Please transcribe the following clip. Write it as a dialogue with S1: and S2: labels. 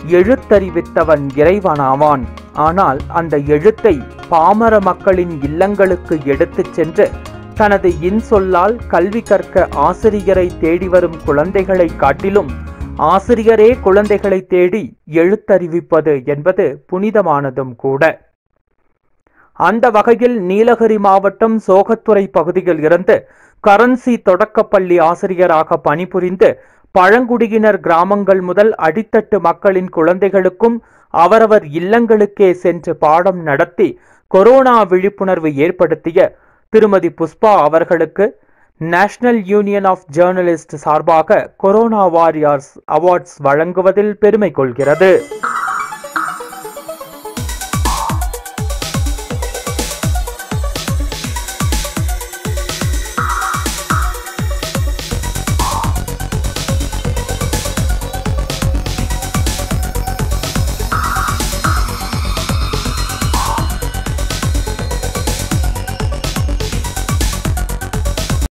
S1: எழுத்தறிவித்தவன் இறைவனாவான் ஆனால் அந்த எழுத்தை பாமர மக்களின் இல்லங்களுக்கு எடுத்துச் சென்று தனது இன்சொல்லால் கல்வி கற்க ஆசிரியரை தேடி வரும் குழந்தைகளை காட்டிலும் ஆசிரியரே குழந்தைகளை தேடி எழுத்தறிவிப்பது என்பது புனிதமானதும் கூட அந்த வகையில் நீலகிரி மாவட்டம் சோகத்துறை பகுதியில் இருந்து கரன்சி தொடக்கப்பள்ளி ஆசிரியராக பணிபுரிந்து பழங்குடியினர் கிராமங்கள் முதல் அடித்தட்டு மக்களின் குழந்தைகளுக்கும் அவரவர் இல்லங்களுக்கே சென்று பாடம் நடத்தி கொரோனா விழிப்புணர்வு ஏற்படுத்திய திருமதி புஷ்பா அவர்களுக்கு நேஷனல் யூனியன் ஆஃப் ஜேர்னலிஸ்ட் சார்பாக கொரோனா வாரியர்ஸ் அவார்ட்ஸ் வழங்குவதில் பெருமை கொள்கிறது